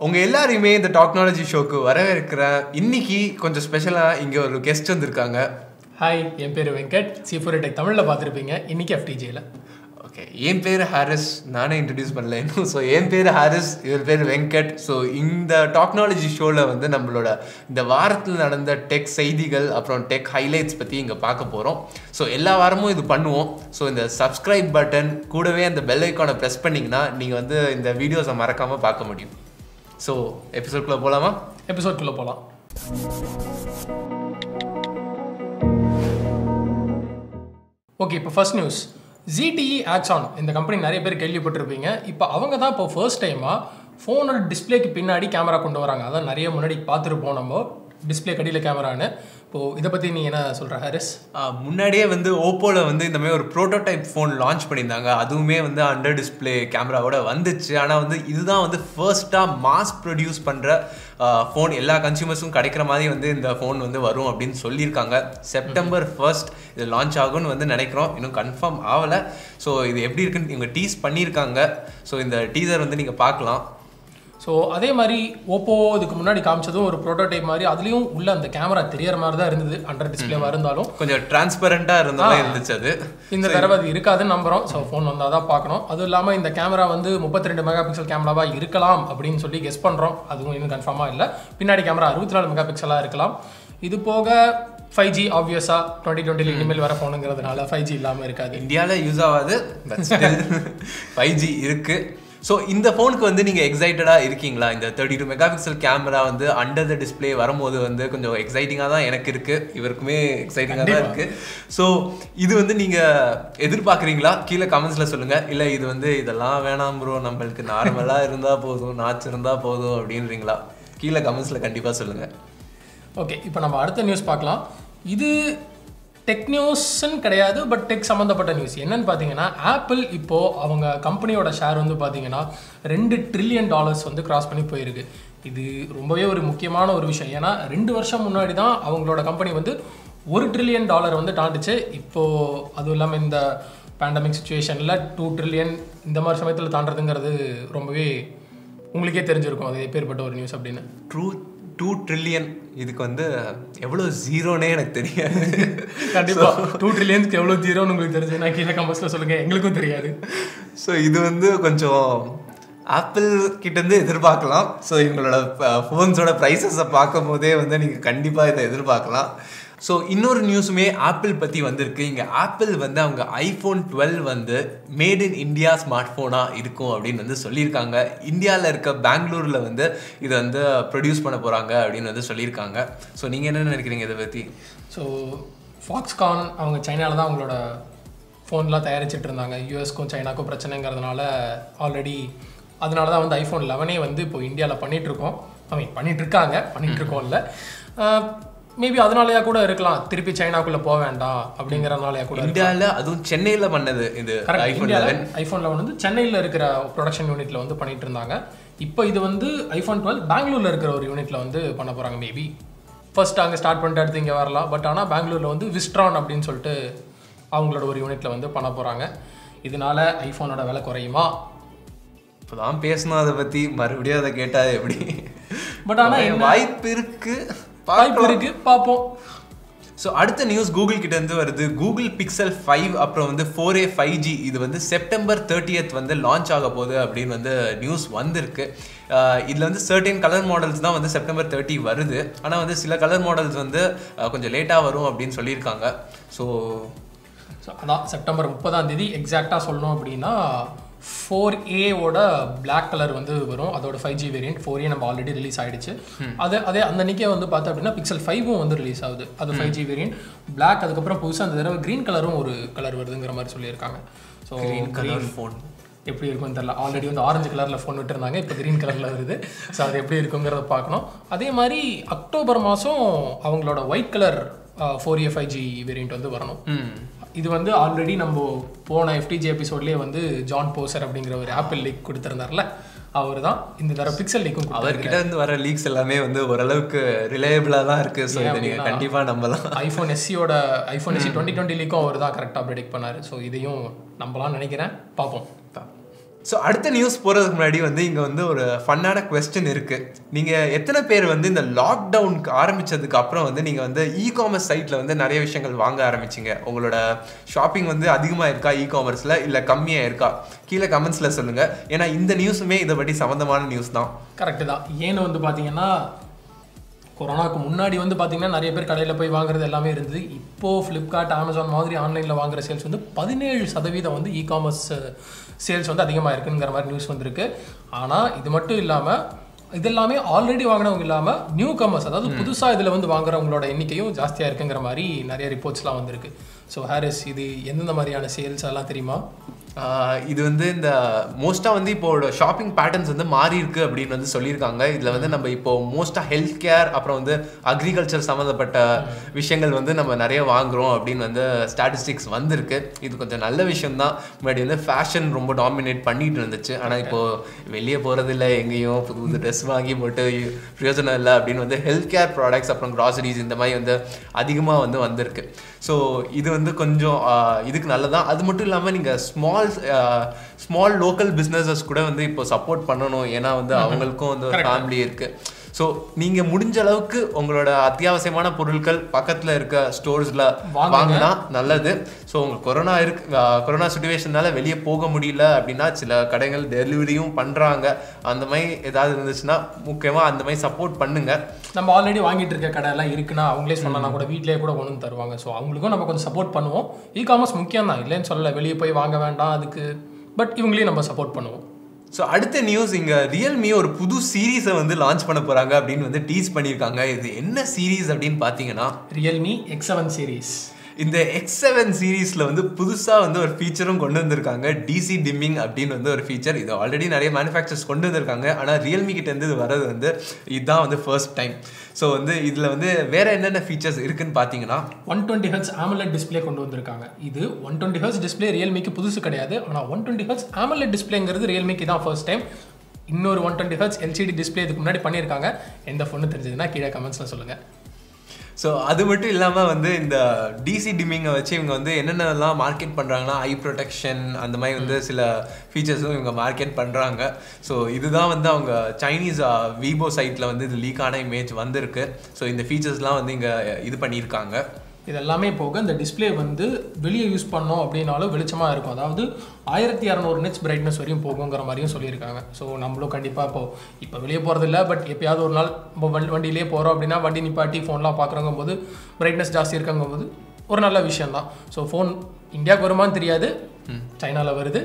உங்கள் எல்லாரையுமே இந்த டெக்னாலஜி ஷோக்கு வரவேற்கிறேன் இன்னைக்கு கொஞ்சம் ஸ்பெஷலாக இங்கே ஒரு கெஸ்ட் வந்திருக்காங்க ஹாய் என் பேர் வெங்கட் சி ஃபோர் டெக் தமிழில் பார்த்துருப்பீங்க இன்னைக்கு எஃப்டிஜேல ஓகே என் பேர் ஹாரிஸ் நானே இன்ட்ரடியூஸ் பண்ணல இன்னும் ஸோ என் பேர் ஹாரிஸ் இவர் பேர் வெங்கட் ஸோ இந்த டெக்னாலஜி ஷோவில் வந்து நம்மளோட இந்த வாரத்தில் நடந்த டெக் செய்திகள் அப்புறம் டெக் ஹைலைட்ஸ் பற்றி இங்கே பார்க்க போகிறோம் ஸோ எல்லா வாரமும் இது பண்ணுவோம் ஸோ இந்த சப்ஸ்கிரைப் பட்டன் கூடவே அந்த பெல் ஐக்கானை ப்ரெஸ் பண்ணிங்கன்னா நீங்கள் வந்து இந்த வீடியோஸை மறக்காமல் பார்க்க முடியும் ஸோ எபிசோட்குள்ளே போகலாமா எபிசோட்குள்ளே போகலாம் ஓகே இப்போ ஃபர்ஸ்ட் நியூஸ் ZTE ஆக்ஸான் இந்த கம்பெனி நிறைய பேர் கேள்விப்பட்டிருப்பீங்க இப்போ அவங்க தான் இப்போ ஃபர்ஸ்ட் டைமாக ஃபோனோட டிஸ்பிளேக்கு பின்னாடி கேமரா கொண்டு வராங்க அதான் நிறைய முன்னாடி பார்த்துருப்போம் நம்ம டிஸ்பிளே கடியில் கேமரான்னு இப்போது இதை பற்றி நீ என்ன சொல்கிற ஹாரிஸ் ஆஹ் முன்னாடியே வந்து ஓப்போவில் வந்து இந்த மாதிரி ஒரு ப்ரோட்டோடைப் ஃபோன் லான்ச் பண்ணியிருந்தாங்க அதுவுமே வந்து அண்டர் டிஸ்பிளே கேமராவோட வந்துச்சு ஆனால் வந்து இதுதான் வந்து ஃபர்ஸ்ட்டாக மாஸ் ப்ரொடியூஸ் பண்ணுற ஃபோன் எல்லா கன்சியூமர்ஸும் கிடைக்கிற மாதிரி வந்து இந்த ஃபோன் வந்து வரும் அப்படின்னு சொல்லியிருக்காங்க செப்டம்பர் ஃபர்ஸ்ட் இது லான்ச் ஆகும்னு வந்து நினைக்கிறோம் இன்னும் கன்ஃபார்ம் ஆகலை ஸோ இது எப்படி இருக்குன்னு இவங்க டீஸ் பண்ணியிருக்காங்க ஸோ இந்த டீசர் வந்து நீங்கள் பார்க்கலாம் ஸோ அதே மாதிரி ஓப்போ இதுக்கு முன்னாடி காமிச்சதும் ஒரு ப்ரோட்டோடைப் மாதிரி அதுலேயும் உள்ள அந்த கேமரா தெரியற மாதிரி தான் இருந்தது அண்டர் டிஸ்பிளேவாக இருந்தாலும் கொஞ்சம் டிரான்ஸ்பரண்ட்டாக இருந்த மாதிரி இருந்துச்சு அது இந்த தடவை அது இருக்காதுன்னு நம்புறோம் ஸோ ஃபோன் வந்தால் தான் பார்க்கணும் அதுவும் இல்லாமல் இந்த கேமரா வந்து முப்பத்தி ரெண்டு மெகா பிக்சல் கேமராவாக இருக்கலாம் அப்படின்னு சொல்லி கெஸ் பண்ணுறோம் அதுவும் இன்னும் கன்ஃபார்மாக இல்லை பின்னாடி கேமரா அறுபத்தி நாலு மெகா பிக்சலாக இருக்கலாம் இது போக ஃபைவ் ஜி ஆப்வியஸாக டுவெண்ட்டி டுவெண்ட்டில இனிமேல் வர ஃபோனுங்கிறதுனால ஃபைவ் ஜி இல்லாமல் இருக்காது இந்தியாவில் யூஸ் ஆகாது ஃபைவ் ஜி இருக்கு ஸோ இந்த ஃபோனுக்கு வந்து நீங்கள் எக்ஸைட்டடாக இருக்கீங்களா இந்த thirty two mega pixel camera வந்து அண்டர் த டிஸ்பிளே வரும்போது வந்து கொஞ்சம் எக்ஸைட்டிங்காக தான் எனக்கு இருக்குது இவருக்குமே எக்ஸைட்டிங்காக தான் இருக்குது ஸோ இது வந்து நீங்கள் எதிர்பார்க்குறீங்களா கீழே கமெண்ட்ஸில் சொல்லுங்கள் இல்லை இது வந்து இதெல்லாம் வேணாம் ப்ரோ நம்மளுக்கு நார்மலாக இருந்தால் போதும் நாச்சு இருந்தால் போதும் அப்படின்றீங்களா கீழே கமெண்ட்ஸில் கண்டிப்பாக சொல்லுங்கள் ஓகே இப்போ நம்ம அடுத்த நியூஸ் பார்க்கலாம் இது டெக் நியூஸ்ன்னு கிடையாது பட் டெக் சம்மந்தப்பட்ட நியூஸ் என்னன்னு பார்த்தீங்கன்னா ஆப்பிள் இப்போது அவங்க கம்பெனியோட ஷேர் வந்து பார்த்தீங்கன்னா ரெண்டு ட்ரில்லியன் டாலர்ஸ் வந்து கிராஸ் பண்ணி போயிருக்கு இது ரொம்பவே ஒரு முக்கியமான ஒரு விஷயம் ஏன்னா ரெண்டு வருஷம் முன்னாடி தான் அவங்களோட கம்பெனி வந்து ஒரு ட்ரில்லியன் டாலர் வந்து தாண்டுச்சு இப்போது அதுவும் இல்லாமல் இந்த பேண்டமிக் சுச்சுவேஷனில் டூ ட்ரில்லியன் இந்த மாதிரி சமயத்தில் தாண்டதுங்கிறது ரொம்பவே உங்களுக்கே தெரிஞ்சிருக்கும் அது எப்பேற்பட்ட ஒரு நியூஸ் அப்படின்னு ட்ரூ டூ ட்ரில்லியன் இதுக்கு வந்து எவ்வளோ ஜீரோனே எனக்கு தெரியாது கண்டிப்பா டூ ட்ரில்லியன்ஸ்க்கு எவ்வளோ ஜீரோன்னு உங்களுக்கு தெரிஞ்சு நான் கீழே கம்பஸில் சொல்லுங்க எங்களுக்கும் தெரியாது ஸோ இது வந்து கொஞ்சம் ஆப்பிள் கிட்டேருந்து எதிர்பார்க்கலாம் ஸோ இவங்களோட ஃபோன்ஸோட ப்ரைஸஸை பார்க்கும் போதே வந்து நீங்கள் கண்டிப்பாக இதை எதிர்பார்க்கலாம் ஸோ இன்னொரு நியூஸுமே ஆப்பிள் பற்றி வந்திருக்கு இங்கே ஆப்பிள் வந்து அவங்க ஐஃபோன் டுவெல் வந்து மேட் இன் இந்தியா ஸ்மார்ட் ஃபோனாக இருக்கும் அப்படின்னு வந்து சொல்லியிருக்காங்க இந்தியாவில் இருக்க பெங்களூரில் வந்து இதை வந்து ப்ரொடியூஸ் பண்ண போகிறாங்க அப்படின்னு வந்து சொல்லியிருக்காங்க ஸோ நீங்கள் என்ன நினைக்கிறீங்க இதை பற்றி ஸோ ஃபாக்ஸ்கான் அவங்க சைனாவில் தான் அவங்களோட ஃபோன்லாம் தயாரிச்சிட்டு இருந்தாங்க யூஎஸ்க்கும் சைனாக்கும் பிரச்சனைங்கிறதுனால ஆல்ரெடி அதனால தான் வந்து ஐஃபோன் லெவனே வந்து இப்போ இந்தியாவில் பண்ணிட்டு இருக்கோம் ஐ மீன் பண்ணிட்டு இருக்காங்க பண்ணிட்டு இருக்கோம்ல மேபி அதனாலயா கூட இருக்கலாம் திருப்பி சைனாக்குள்ளே போக வேண்டாம் அப்படிங்கிறனாலயா கூட இந்தியாவில் அதுவும் சென்னையில் பண்ணது இது கரெக்ட் ஐஃபோன் இந்தியாவில் ஐஃபோன் லெவன் வந்து சென்னையில் இருக்கிற ப்ரொடக்ஷன் யூனிட்ல வந்து பண்ணிட்டு இருந்தாங்க இப்போ இது வந்து ஐஃபோன் டுவெல் பெங்களூர்ல இருக்கிற ஒரு யூனிட்ல வந்து பண்ண போறாங்க மேபி ஃபர்ஸ்ட் அங்கே ஸ்டார்ட் பண்ணிட்டு அடுத்து இங்கே வரலாம் பட் ஆனால் பெங்களூர்ல வந்து விஸ்ட்ரான் அப்படின்னு சொல்லிட்டு அவங்களோட ஒரு யூனிட்ல வந்து பண்ண போறாங்க இதனால ஐஃபோனோட விலை குறையுமா இப்போதான் பேசணும் அதை பற்றி மறுபடியும் அதை கேட்டால் எப்படி பட் ஆனால் என்ன வாய்ப்பு இருக்கு வாய்ப்பு இருக்கு பார்ப்போம் ஸோ அடுத்த நியூஸ் கூகுள் கிட்ட இருந்து வருது கூகுள் பிக்சல் ஃபைவ் அப்புறம் வந்து ஃபோர் ஏ ஃபைவ் ஜி இது வந்து செப்டம்பர் தேர்ட்டியத் வந்து லான்ச் ஆக போகுது அப்படின்னு வந்து நியூஸ் வந்திருக்கு ஆஹ் இதுல வந்து சர்டன் கலர் மாடல்ஸ் தான் வந்து செப்டம்பர் தேர்ட்டி வருது ஆனால் வந்து சில கலர் மாடல்ஸ் வந்து ஆஹ் கொஞ்சம் லேட்டாக வரும் அப்படின்னு சொல்லியிருக்காங்க ஸோ ஸோ அதான் செப்டம்பர் முப்பதாம் தேதி எக்ஸாக்டாக சொல்லணும் அப்படின்னா ஃபோர் ஏவோட Black கலர் வந்து வரும் அதோட five G variant four A நம்ம ஆல்ரெடி ரிலீஸ் ஆயிடுச்சு அது அதே அந்த அன்னைக்கே வந்து பார்த்தோம் அப்படின்னா பிக்சல் ஃபைவும் வந்து ரிலீஸ் ஆகுது அது ஃபைவ் ஜி வேரியன்ட் Black அதுக்கப்புறம் புதுசாக அந்த தடவை க்ரீன் கலரும் ஒரு கலர் வருதுங்கிற மாதிரி சொல்லியிருக்காங்க ஸோ கிரீன் கலர் ஃபோன் எப்படி இருக்கும்னு தெரியல ஆல்ரெடி வந்து ஆரஞ்சு கலரில் ஃபோன் விட்டுருந்தாங்க இப்போ க்ரீன் கலரில் வருது ஸோ அது எப்படி இருக்குங்கிறத பார்க்கணும் அதே மாதிரி அக்டோபர் மாதம் அவங்களோட white colour four A five G variant வந்து வரணும் இது வந்து ஆல்ரெடி நம்ம போன எஃப்டிஜி எபிசோட்லேயே வந்து ஜான் போசர் அப்படிங்கிற ஒரு ஆப்பிள் லீக் கொடுத்துருந்தார்ல அவர் தான் இந்த தடவை பிக்சல் லீக்கும் அவர்கிட்ட இருந்து வர லீக்ஸ் எல்லாமே வந்து ஓரளவுக்கு ரிலையபிளாக தான் இருக்கு ஸோ இதை நீங்கள் கண்டிப்பாக நம்பலாம் ஐஃபோன் எஸ்சியோட ஐஃபோன் எஸ்சி டுவெண்ட்டி டுவெண்ட்டி லீக்கும் அவர் தான் கரெக்டாக ப்ரெடிக்ட் பண்ணார் ஸோ இதையும் நம்பலாம் நினைக்கிறேன் பார்ப்போம் ஸோ அடுத்த நியூஸ் போகிறதுக்கு முன்னாடி வந்து இங்கே வந்து ஒரு ஃபன்னான கொஸ்டின் இருக்குது நீங்கள் எத்தனை பேர் வந்து இந்த லாக்டவுனுக்கு ஆரம்பித்ததுக்கு அப்புறம் வந்து நீங்கள் வந்து இ காமர்ஸ் சைட்டில் வந்து நிறைய விஷயங்கள் வாங்க ஆரம்பிச்சிங்க உங்களோட ஷாப்பிங் வந்து அதிகமாக இருக்கா இ காமர்ஸில் இல்லை கம்மியாக இருக்கா கீழே கமெண்ட்ஸில் சொல்லுங்கள் ஏன்னா இந்த நியூஸுமே இதை பற்றி சம்மந்தமான நியூஸ் தான் கரெக்டு தான் ஏன்னு வந்து பார்த்தீங்கன்னா கொரோனாக்கு முன்னாடி வந்து பார்த்தீங்கன்னா நிறைய பேர் கடையில் போய் வாங்குறது எல்லாமே இருந்தது இப்போது ஃப்ளிப்கார்ட் அமேசான் மாதிரி ஆன்லைனில் வாங்குற சேல்ஸ் வந்து பதினேழு சதவீதம் வந்து இ காமர்ஸ் சேல்ஸ் வந்து அதிகமாக இருக்குங்கிற மாதிரி நியூஸ் வந்திருக்கு ஆனால் இது மட்டும் இல்லாமல் இது எல்லாமே ஆல்ரெடி வாங்கினவங்க இல்லாமல் நியூ கமர்ஸ் அதாவது புதுசாக இதில் வந்து வாங்குறவங்களோட எண்ணிக்கையும் ஜாஸ்தியாக இருக்குங்கிற மாதிரி நிறைய ரிப்போர்ட்ஸ்லாம் வந்திருக்கு ஸோ ஹாரிஸ் இது எந்தெந்த மாதிரியான சேல்ஸ் எல்லாம் தெரியுமா ஆஹ் இது வந்து இந்த மோஸ்ட்டாக வந்து இப்போ ஷாப்பிங் பேட்டர்ன்ஸ் வந்து மாறி இருக்கு அப்படின்னு வந்து சொல்லியிருக்காங்க இதில் வந்து நம்ம இப்போ மோஸ்ட்டாக ஹெல்த் கேர் அப்புறம் வந்து அக்ரிகல்ச்சர் சம்மந்தப்பட்ட விஷயங்கள் வந்து நம்ம நிறைய வாங்குறோம் அப்படின்னு வந்து ஸ்டாட்டிஸ்டிக்ஸ் வந்திருக்கு இது கொஞ்சம் நல்ல விஷயம் தான் முன்னாடி வந்து ஃபேஷன் ரொம்ப டாமினேட் பண்ணிட்டு இருந்துச்சு ஆனால் இப்போ வெளியே போகிறதில்ல எங்கேயும் புது புது ட்ரெஸ் வாங்கி போட்டு பிரயோஜனம் இல்லை அப்படின்னு வந்து ஹெல்த் கேர் ப்ராடக்ட்ஸ் அப்புறம் கிராசரிஸ் இந்த மாதிரி வந்து அதிகமாக வந்து வந்திருக்கு ஸோ இது வந்து கொஞ்சம் ஆஹ் இதுக்கு நல்லதான் அது மட்டும் இல்லாமல் நீங்கள் ஸ்மால் ஸ்மால் லோக்கல் பிஸ்னஸஸ் கூட வந்து இப்போ சப்போர்ட் பண்ணணும் ஏன்னா வந்து அவங்களுக்கும் வந்து ஃபேமிலி இருக்கு ஸோ நீங்கள் முடிஞ்ச அளவுக்கு உங்களோட அத்தியாவசியமான பொருட்கள் பக்கத்தில் இருக்க ஸ்டோர்ஸில் வாங்குங்க. வாங்கினா நல்லது ஸோ உங்களுக்கு கொரோனா இருக்கு ஆஹ் கொரோனா சுச்சுவேஷனால வெளியே போக முடியல அப்படின்னா சில கடைகள் டெலிவரியும் பண்ணுறாங்க அந்த மாதிரி ஏதாவது இருந்துச்சுன்னா முக்கியமாக அந்த மாதிரி சப்போர்ட் பண்ணுங்க நம்ம ஆல்ரெடி வாங்கிட்டு இருக்க கடை எல்லாம் இருக்குன்னா அவங்களே சொன்னா கூட வீட்லயே கூட கொண்டு வந்து தருவாங்க ஸோ அவங்களுக்கும் நம்ம கொஞ்சம் சப்போர்ட் பண்ணுவோம் இ காமர்ஸ் முக்கியம் தான் இல்லைன்னு சொல்லல வெளியே போய் வாங்க வேண்டாம் அதுக்கு பட் இவங்களையும் நம்ம சப்போர்ட் பண்ணுவோம் ஸோ அடுத்த நியூஸ் இங்கே ரியல்மி ஒரு புது சீரீஸை வந்து லான்ச் பண்ண போகிறாங்க அப்படின்னு வந்து டீஸ் பண்ணியிருக்காங்க இது என்ன சீரீஸ் அப்படின்னு பார்த்தீங்கன்னா ரியல்மி எக்ஸ் செவன் சீரீஸ் இந்த எக்ஸ் செவன் சீரீஸில் வந்து புதுசாக வந்து ஒரு ஃபீச்சரும் கொண்டு வந்திருக்காங்க டிசி டிம்மிங் அப்படின்னு வந்து ஒரு ஃபீச்சர் இது ஆல்ரெடி நிறைய மேனுஃபேக்சர்ஸ் கொண்டு வந்திருக்காங்க ஆனால் ரியல்மி கிட்ட இருந்து இது வரது வந்து இதுதான் வந்து ஃபர்ஸ்ட் டைம் ஸோ வந்து இதில் வந்து வேற என்னென்ன ஃபீச்சர்ஸ் இருக்குன்னு பார்த்தீங்கன்னா one twenty hertz AMOLED display கொண்டு வந்திருக்காங்க இது ஒன் டுவெண்ட்டி ஹெர்ட்ஸ் டிஸ்ப்ளே ரியல்மிக்கு புதுசு கிடையாது ஆனால் ஒன் டுவெண்ட்டி ஹெர்ட்ஸ் AMOLED டிஸ்ப்ளேங்கிறது ரியல்மிக்கு தான் ஃபர்ஸ்ட் டைம் இன்னொரு one twenty hertz LCD display இதுக்கு முன்னாடி பண்ணியிருக்காங்க எந்த ஃபோனு தெரிஞ்சதுன்னா கீழே கமெண்ட்ஸில் சொல்லுங்கள் ஸோ அது மட்டும் இல்லாமல் வந்து இந்த டிசி டிம்மிங்கை வச்சு இவங்க வந்து என்னென்னலாம் மார்க்கெட் பண்ணுறாங்கன்னா ஐ ப்ரொடெக்ஷன் அந்த மாதிரி வந்து சில ஃபீச்சர்ஸும் இவங்க மார்க்கெட் பண்ணுறாங்க ஸோ இதுதான் வந்து அவங்க சைனீஸ் விவோ சைட்டில் வந்து இது லீக் ஆன இமேஜ் வந்திருக்கு ஸோ இந்த ஃபீச்சர்ஸ்லாம் வந்து இங்கே இது பண்ணியிருக்காங்க இது எல்லாமே போக இந்த டிஸ்ப்ளே வந்து வெளியே யூஸ் பண்ணோம் அப்படின்னாலும் வெளிச்சமாக இருக்கும் அதாவது ஆயிரத்தி இரநூறு நெட்ஸ் பிரைட்னஸ் வரையும் போகுங்கிற மாதிரியும் சொல்லியிருக்காங்க ஸோ நம்மளும் கண்டிப்பாக இப்போ இப்போ வெளியே போகிறது இல்லை பட் எப்பயாவது ஒரு நாள் நம்ம வண்டி வண்டியிலே போகிறோம் அப்படின்னா வண்டி நிப்பாட்டி ஃபோன்லாம் பார்க்குறங்கும் போது பிரைட்னஸ் ஜாஸ்தி இருக்கங்கும் போது ஒரு நல்ல விஷயம் தான் ஸோ ஃபோன் இந்தியாவுக்கு வருமான்னு தெரியாது சைனாவில் வருது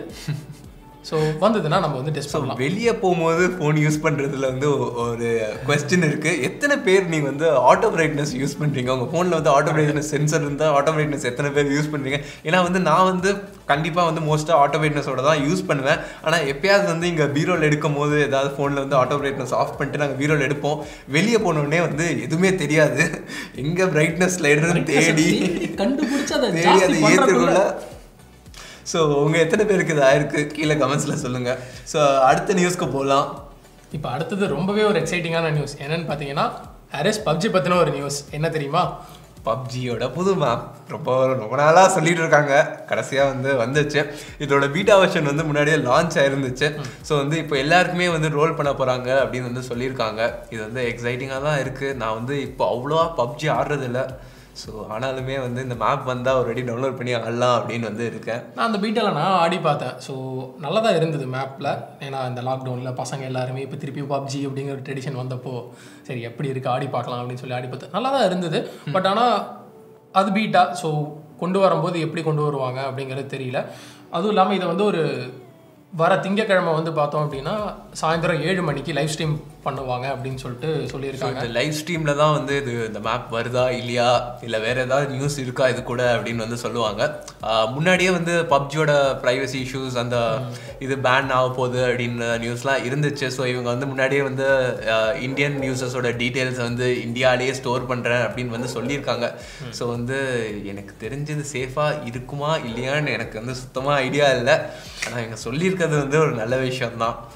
ஸோ வந்ததுன்னா நம்ம வந்து டெஸ்ட் பண்ணலாம் வெளியே போகும்போது ஃபோன் யூஸ் பண்ணுறதுல வந்து ஒ- ஒரு கொஸ்டின் இருக்குது எத்தனை பேர் நீங்கள் வந்து ஆட்டோ பிரைட்னஸ் யூஸ் பண்ணுறீங்க உங்கள் ஃபோனில் வந்து ஆட்டோ பிரைட்னஸ் சென்சர் இருந்தால் ஆட்டோ பிரைட்னஸ் எத்தனை பேர் யூஸ் பண்ணுறீங்க ஏன்னா வந்து நான் வந்து கண்டிப்பாக வந்து மோஸ்ட்டாக ஆட்டோ பிரைட்னஸோட தான் யூஸ் பண்ணுவேன் ஆனால் எப்பயாவது வந்து இங்கே பீரோல் எடுக்கும் போது ஏதாவது ஃபோனில் வந்து ஆட்டோ பிரைட்னஸ் ஆஃப் பண்ணிட்டு நாங்கள் பீரோல் எடுப்போம் வெளியே போனோடனே வந்து எதுவுமே தெரியாது எங்கே பிரைட்னஸ் ஸ்லைடர்னு தேடி கண்டுபிடிச்சு அதை தேடி ஜாஸ்தி அதை பண்றதுக்குள்ள ஏற்றுக்குள்ள ஸோ உங்கள் எத்தனை பேருக்கு இது ஆயிருக்கு கீழே கமெண்ட்ஸில் சொல்லுங்கள் ஸோ அடுத்த நியூஸ்க்கு போகலாம் இப்போ அடுத்தது ரொம்பவே ஒரு எக்ஸைட்டிங்கான நியூஸ் என்னன்னு பார்த்தீங்கன்னா ஹாரிஸ் பப்ஜி பற்றின ஒரு நியூஸ் என்ன தெரியுமா பப்ஜியோட புது மேப் ரொம்ப ரொம்ப நாளாக சொல்லிட்டு இருக்காங்க கடைசியாக வந்து வந்துச்சு இதோட பீட்டா வெர்ஷன் வந்து முன்னாடியே லான்ச் ஆயிருந்துச்சு ஸோ வந்து இப்போ எல்லாருக்குமே வந்து ரோல் பண்ண போகிறாங்க அப்படின்னு வந்து சொல்லியிருக்காங்க இது வந்து எக்ஸைட்டிங்காக தான் இருக்குது நான் வந்து இப்போ அவ்வளோவா பப்ஜி ஆடுறதில்ல ஸோ ஆனாலுமே வந்து இந்த மேப் வந்தால் ஒரு டவுன்லோட் பண்ணி ஆடலாம் அப்படின்னு வந்து இருக்கேன் நான் அந்த பீட்டாவில் நான் ஆடி பார்த்தேன் ஸோ நல்லா தான் இருந்தது மேப்பில் ஏன்னா இந்த லாக்டவுனில் பசங்க எல்லாருமே இப்போ திருப்பி பப்ஜி அப்படிங்கிற ட்ரெடிஷன் வந்தப்போ சரி எப்படி இருக்குது ஆடி பார்க்கலாம் அப்படின்னு சொல்லி ஆடி பார்த்தேன் நல்லா தான் இருந்தது பட் ஆனால் அது பீட்டா ஸோ கொண்டு வரும்போது எப்படி கொண்டு வருவாங்க அப்படிங்கிறது தெரியல அதுவும் இல்லாமல் இதை வந்து ஒரு வர திங்கக்கிழமை வந்து பார்த்தோம் அப்படின்னா சாயந்தரம் ஏழு மணிக்கு லைவ் ஸ்ட்ரீம் பண்ணுவாங்க அப்படின்னு சொல்லிட்டு சொல்லியிருக்காங்க இந்த லைவ் ஸ்ட்ரீமில் தான் வந்து இது இந்த மேப் வருதா இல்லையா இல்லை வேற ஏதாவது நியூஸ் இருக்கா இது கூட அப்படின்னு வந்து சொல்லுவாங்க ஆஹ் முன்னாடியே வந்து பப்ஜியோட ப்ரைவசி இஷ்யூஸ் அந்த இது பேன் ஆக போகுது அப்படின்னு நியூஸ்லாம் இருந்துச்சு ஸோ இவங்க வந்து முன்னாடியே வந்து இந்தியன் நியூஸஸோட டீட்டெயில்ஸ் வந்து இந்தியாவிலேயே ஸ்டோர் பண்ணுறேன் அப்படின்னு வந்து சொல்லியிருக்காங்க ஸோ வந்து எனக்கு தெரிஞ்சது சேஃபாக இருக்குமா இல்லையான்னு எனக்கு வந்து சுத்தமாக ஐடியா இல்லை ஆனால் இவங்க சொல்லியிருக்கிறது வந்து ஒரு நல்ல விஷயம்தான்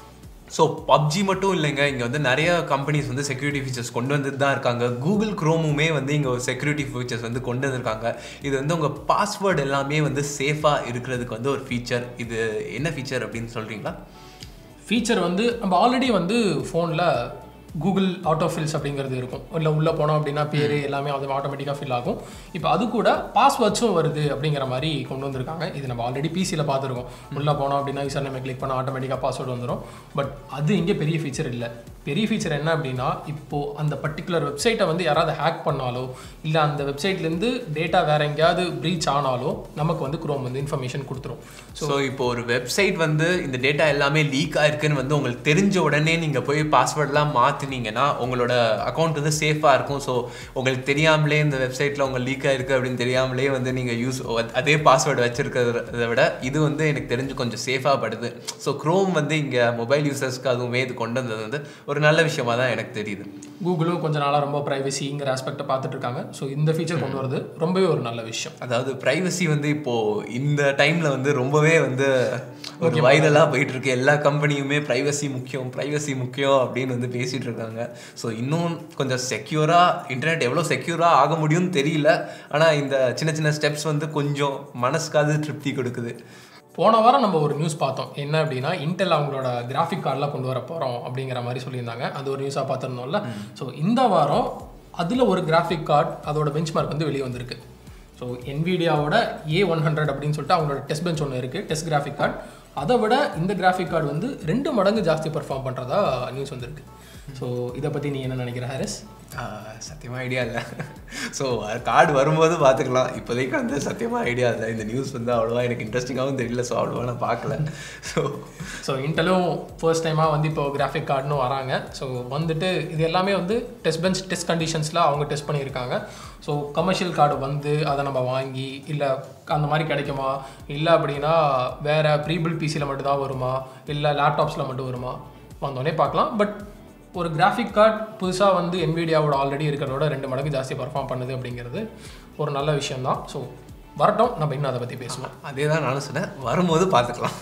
ஸோ பப்ஜி மட்டும் இல்லைங்க இங்கே வந்து நிறைய கம்பெனிஸ் வந்து செக்யூரிட்டி ஃபீச்சர்ஸ் கொண்டு வந்துட்டு தான் இருக்காங்க கூகுள் க்ரோமுமே வந்து இங்கே ஒரு செக்யூரிட்டி ஃபீச்சர்ஸ் வந்து கொண்டு வந்திருக்காங்க இது வந்து உங்கள் பாஸ்வேர்டு எல்லாமே வந்து சேஃபாக இருக்கிறதுக்கு வந்து ஒரு ஃபீச்சர் இது என்ன ஃபீச்சர் அப்படின்னு சொல்கிறீங்களா ஃபீச்சர் வந்து நம்ம ஆல்ரெடி வந்து ஃபோனில் கூகுள் ஆட்டோ ஃபில்ஸ் அப்படிங்கிறது இருக்கும் இல்லை உள்ளே போனோம் அப்படின்னா பேர் எல்லாமே அது ஆட்டோமேட்டிக்காக ஃபில் ஆகும் இப்போ அது கூட பாஸ்வேர்ட்ஸும் வருது அப்படிங்கிற மாதிரி கொண்டு வந்திருக்காங்க இது நம்ம ஆல்ரெடி பிசியில் பார்த்துருக்கோம் உள்ளே போனோம் அப்படின்னா யூசர் நம்ம கிளிக் பண்ணால் ஆட்டோமேட்டிக்காக பாஸ்வேர்டு வந்துடும் பட் அது இங்கே பெரிய ஃபீச்சர் இல்லை பெரிய ஃபீச்சர் என்ன அப்படின்னா இப்போது அந்த பர்டிகுலர் வெப்சைட்டை வந்து யாராவது ஹேக் பண்ணாலோ இல்லை அந்த வெப்சைட்லேருந்து டேட்டா வேற எங்கேயாவது ப்ரீச் ஆனாலோ நமக்கு வந்து குரோம் வந்து இன்ஃபர்மேஷன் கொடுத்துரும் ஸோ இப்போ ஒரு வெப்சைட் வந்து இந்த டேட்டா எல்லாமே லீக் ஆயிருக்குன்னு வந்து உங்களுக்கு தெரிஞ்ச உடனே நீங்கள் போய் பாஸ்வேர்ட்லாம் மாற்றினீங்கன்னா உங்களோட அக்கௌண்ட் வந்து சேஃபாக இருக்கும் ஸோ உங்களுக்கு தெரியாமலே இந்த வெப்சைட்டில் உங்கள் லீக் ஆயிருக்கு அப்படின்னு தெரியாமலே வந்து நீங்கள் யூஸ் அதே பாஸ்வேர்டு வச்சிருக்கிறத விட இது வந்து எனக்கு தெரிஞ்சு கொஞ்சம் சேஃபாக படுது ஸோ க்ரோம் வந்து இங்கே மொபைல் யூசர்ஸ்க்கு அதுவுமே இது கொண்டு வந்தது வந்து ஒரு நல்ல விஷயமா தான் எனக்கு தெரியுது கூகுளும் கொஞ்ச நாளாக ரொம்ப ப்ரைவசிங்கிற ஆஸ்பெக்டை பார்த்துட்டு இருக்காங்க ஸோ இந்த ஃபீச்சர் கொண்டு வரது ரொம்பவே ஒரு நல்ல விஷயம் அதாவது ப்ரைவசி வந்து இப்போ இந்த டைம்ல வந்து ரொம்பவே வந்து ஒரு வைரலாக போயிட்டு இருக்கு எல்லா கம்பெனியுமே ப்ரைவசி முக்கியம் ப்ரைவசி முக்கியம் அப்படின்னு வந்து பேசிட்டு இருக்காங்க ஸோ இன்னும் கொஞ்சம் செக்யூரா இன்டர்நெட் எவ்வளோ செக்யூரா ஆக முடியும்னு தெரியல ஆனால் இந்த சின்ன சின்ன ஸ்டெப்ஸ் வந்து கொஞ்சம் மனசுக்காவது திருப்தி கொடுக்குது போன வாரம் நம்ம ஒரு நியூஸ் பார்த்தோம் என்ன அப்படின்னா இன்டெல் அவங்களோட கிராஃபிக் கார்டெலாம் கொண்டு வர போகிறோம் அப்படிங்கிற மாதிரி சொல்லியிருந்தாங்க அது ஒரு நியூஸாக பார்த்துருந்தோம்ல ஸோ இந்த வாரம் அதில் ஒரு கிராஃபிக் கார்டு அதோட பெஞ்ச்மார்க் வந்து வெளியே வந்திருக்கு ஸோ என்விடியாவோட ஏ ஒன் ஹண்ட்ரட் அப்படின்னு சொல்லிட்டு அவங்களோட டெஸ்ட் பெஞ்ச் ஒன்று இருக்குது டெஸ்ட் கிராஃபிக் கார்டு அதை விட இந்த கிராஃபிக் கார்டு வந்து ரெண்டு மடங்கு ஜாஸ்தி பெர்ஃபார்ம் பண்ணுறதா நியூஸ் வந்திருக்கு ஸோ இதை பற்றி நீ என்ன நினைக்கிற ஹாரிஸ் சத்தியமாக ஐடியா இல்லை ஸோ கார்டு வரும்போது பார்த்துக்கலாம் இப்போதைக்கு வந்து சத்தியமாக ஐடியா இல்லை இந்த நியூஸ் வந்து அவ்வளோவா எனக்கு இன்ட்ரெஸ்டிங்காகவும் தெரியல ஸோ அவ்வளோவா நான் பார்க்கல ஸோ ஸோ இன்டெலும் ஃபர்ஸ்ட் டைமாக வந்து இப்போ கிராஃபிக் கார்டுன்னு வராங்க ஸோ வந்துட்டு இது எல்லாமே வந்து டெஸ்ட் பெஞ்ச் டெஸ்ட் கண்டிஷன்ஸில் அவங்க டெஸ்ட் பண்ணியிருக்காங்க ஸோ கமர்ஷியல் கார்டு வந்து அதை நம்ம வாங்கி இல்லை அந்த மாதிரி கிடைக்குமா இல்லை அப்படின்னா வேறு ப்ரீபிள் பிசியில் மட்டும்தான் வருமா இல்லை லேப்டாப்ஸில் மட்டும் வருமா வந்தோடனே பார்க்கலாம் பட் ஒரு கிராஃபிக் கார்டு புதுசாக வந்து என்விடியாவோட ஆல்ரெடி இருக்கிறதோட ரெண்டு மடங்கு ஜாஸ்தி பர்ஃபார்ம் பண்ணுது அப்படிங்கிறது ஒரு நல்ல விஷயம்தான் ஸோ வரட்டும் நம்ம இன்னும் அதை பற்றி பேசுவோம் அதே தான் நானும் சொன்னேன் வரும்போது பார்த்துக்கலாம்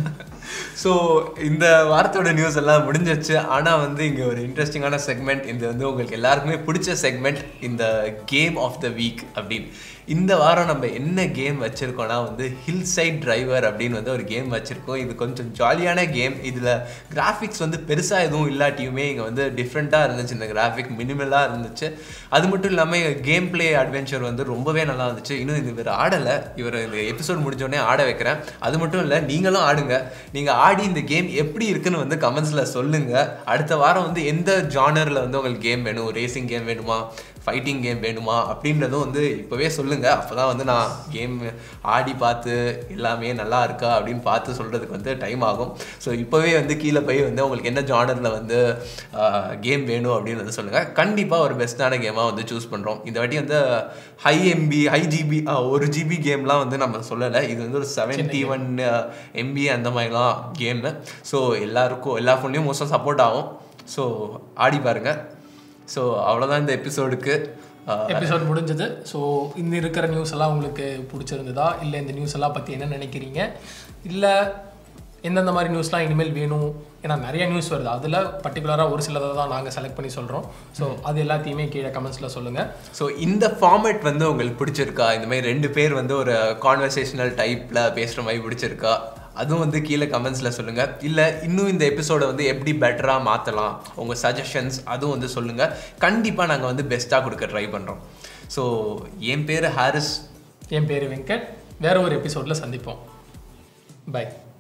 ஸோ இந்த வாரத்தோட நியூஸ் எல்லாம் முடிஞ்சிச்சு ஆனால் வந்து இங்கே ஒரு இன்ட்ரெஸ்டிங்கான செக்மெண்ட் இது வந்து உங்களுக்கு எல்லாருக்குமே பிடிச்ச செக்மெண்ட் இந்த கேம் ஆஃப் த வீக் அப்படின்னு இந்த வாரம் நம்ம என்ன கேம் வச்சுருக்கோம்னா வந்து ஹில் சைட் டிரைவர் அப்படின்னு வந்து ஒரு கேம் வச்சுருக்கோம் இது கொஞ்சம் ஜாலியான கேம் இதில் கிராஃபிக்ஸ் வந்து பெருசாக எதுவும் இல்லாட்டியுமே இங்கே வந்து டிஃப்ரெண்ட்டாக இருந்துச்சு இந்த கிராஃபிக் மினிமலாக இருந்துச்சு அது மட்டும் இல்லாமல் கேம் பிளே அட்வென்ச்சர் வந்து ரொம்பவே நல்லா இருந்துச்சு இன்னும் இது இவர் ஆடலை இவர் இந்த எபிசோட் முடிஞ்சோடனே ஆட வைக்கிறேன் அது மட்டும் இல்லை நீங்களும் ஆடுங்க நீங்கள் ஆடி இந்த கேம் எப்படி இருக்குன்னு வந்து கமெண்ட்ஸில் சொல்லுங்கள் அடுத்த வாரம் வந்து எந்த ஜானரில் வந்து உங்களுக்கு கேம் வேணும் ரேசிங் கேம் வேணுமா ஃபைட்டிங் கேம் வேணுமா அப்படின்றதும் வந்து இப்போவே சொல்லுங்கள் அப்போ தான் வந்து நான் கேம் ஆடி பார்த்து எல்லாமே நல்லா இருக்கா அப்படின்னு பார்த்து சொல்கிறதுக்கு வந்து டைம் ஆகும் ஸோ இப்போவே வந்து கீழே போய் வந்து உங்களுக்கு என்ன ஜானரில் வந்து கேம் வேணும் அப்படின்னு வந்து சொல்லுங்கள் கண்டிப்பாக ஒரு பெஸ்ட்டான கேமாக வந்து சூஸ் பண்ணுறோம் இந்த வாட்டி வந்து ஹை எம்பி ஹை ஜிபி ஒரு ஜிபி கேம்லாம் வந்து நம்ம சொல்லலை இது வந்து ஒரு செவன்ட்டி ஒன் எம்பி அந்த மாதிரிலாம் கேமு ஸோ எல்லாருக்கும் எல்லா ஃபோன்லேயும் மோஸ்ட்டாக சப்போர்ட் ஆகும் ஸோ ஆடி பாருங்கள் ஸோ அவ்வளோதான் இந்த எபிசோடுக்கு எபிசோட் முடிஞ்சது ஸோ இந்த இருக்கிற நியூஸ் எல்லாம் உங்களுக்கு பிடிச்சிருந்ததா இல்லை இந்த நியூஸ் எல்லாம் பற்றி என்ன நினைக்கிறீங்க இல்லை எந்தெந்த மாதிரி நியூஸ்லாம் இனிமேல் வேணும் ஏன்னா நிறைய நியூஸ் வருது அதில் பர்டிகுலராக ஒரு சிலதை தான் நாங்கள் செலக்ட் பண்ணி சொல்கிறோம் ஸோ அது எல்லாத்தையுமே கீழே கமெண்ட்ஸில் சொல்லுங்கள் ஸோ இந்த ஃபார்மேட் வந்து உங்களுக்கு பிடிச்சிருக்கா இந்த மாதிரி ரெண்டு பேர் வந்து ஒரு கான்வர்சேஷனல் டைப்பில் பேசுகிற மாதிரி பிடிச்சிருக்கா அதுவும் வந்து கீழே கமெண்ட்ஸில் சொல்லுங்கள் இல்லை இன்னும் இந்த எபிசோடை வந்து எப்படி பெட்டராக மாற்றலாம் உங்கள் சஜஷன்ஸ் அதுவும் வந்து சொல்லுங்கள் கண்டிப்பாக நாங்கள் வந்து பெஸ்ட்டாக கொடுக்க ட்ரை பண்ணுறோம் ஸோ என் பேர் ஹாரிஸ் என் பேர் வெங்கட் வேற ஒரு எபிசோடில் சந்திப்போம் பை